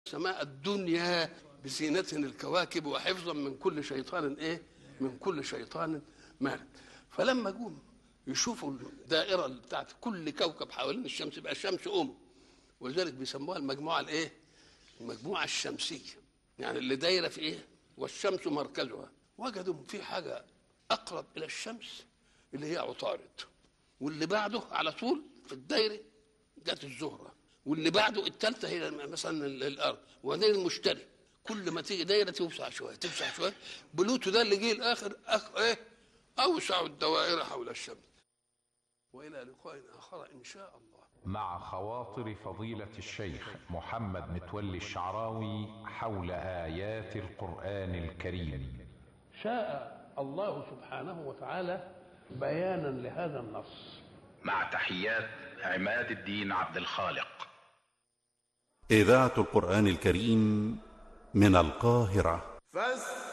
سماء الدنيا بزينة الكواكب وحفظا من كل شيطان ايه من كل شيطان مارد فلما جم يشوفوا الدائره بتاعت كل كوكب حوالين الشمس يبقى الشمس ام ولذلك بيسموها المجموعه الايه المجموعه الشمسيه يعني اللي دايره في ايه والشمس مركزها وجدوا في حاجه اقرب الى الشمس اللي هي عطارد واللي بعده على طول في الدايره جت الزهره واللي بعده الثالثه هي مثلا ال- الارض وبعدين المشتري كل ما تيجي دايره توسع شويه توسع شويه بلوتو ده اللي جه الاخر أخ... ايه اوسع الدوائر حول الشمس والى لقاء اخر ان شاء الله مع خواطر فضيلة الشيخ محمد متولي الشعراوي حول آيات القرآن الكريم شاء الله سبحانه وتعالى بيانا لهذا النص مع تحيات عماد الدين عبد الخالق إذاعة القرآن الكريم من القاهرة فاستمعوا